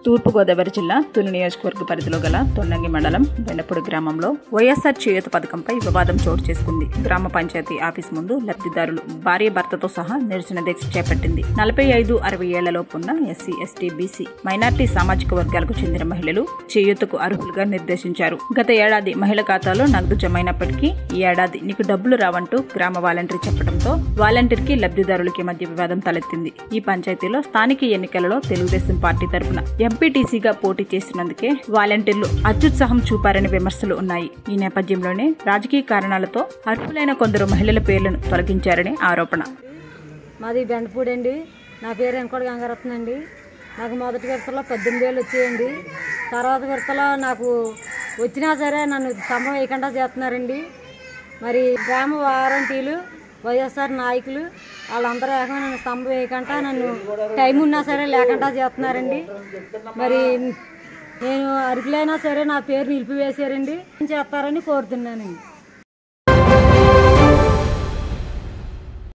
తూర్పుగోదావరి జిల్లా తుని నియోజకవర్గ పరిధిలో గల తొండంగి మండలం బెండపూడి గ్రామంలో వైఎస్ఆర్ చేయూత పథకంపై వివాదం చోటు చేసుకుంది గ్రామ పంచాయతీ ఆఫీస్ ముందు లబ్ధిదారులు భార్య భర్తతో సహా నిరసన దీక్ష చేపట్టింది నలభై ఐదు అరవై ఏళ్లలోపు ఉన్న ఎస్సీ ఎస్టీ బీసీ మైనార్టీ సామాజిక వర్గాలకు చెందిన మహిళలు చేయూతకు అర్హులుగా నిర్దేశించారు గత ఏడాది మహిళ ఖాతాలో నగదు జమైనప్పటికీ ఈ ఏడాది నీకు డబ్బులు రావంటూ గ్రామ వాలంటీర్ చెప్పడంతో వాలంటీర్కి లబ్ధిదారులకి మధ్య వివాదం తలెత్తింది ఈ పంచాయతీలో స్థానిక ఎన్నికలలో తెలుగుదేశం పార్టీ తరపున ఎంపీటీసీగా పోటీ చేసినందుకే వాలంటీర్లు అత్యుత్సాహం చూపారని విమర్శలు ఉన్నాయి ఈ నేపథ్యంలోనే రాజకీయ కారణాలతో అర్హులైన కొందరు మహిళల పేర్లను తొలగించారని ఆరోపణ మాది బెండపూడి అండి నా పేరు వెనకోటి గంగారత్న అండి నాకు మొదటి విడతలో పద్దెనిమిది వేలు వచ్చాయండి తర్వాత విడతలో నాకు వచ్చినా సరే నన్ను స్తంభం వేయకుండా చేస్తున్నారండి మరి గ్రామ వారంటీలు వైఎస్ఆర్ నాయకులు వాళ్ళందరూ ఏకంగా నన్ను స్తంభం వేయకుండా నన్ను టైం ఉన్నా సరే లేకుండా చేస్తున్నారండి మరి నేను అరుకులైనా సరే నా పేరు నిలిపివేశారండి చేస్తారని కోరుతున్నానండి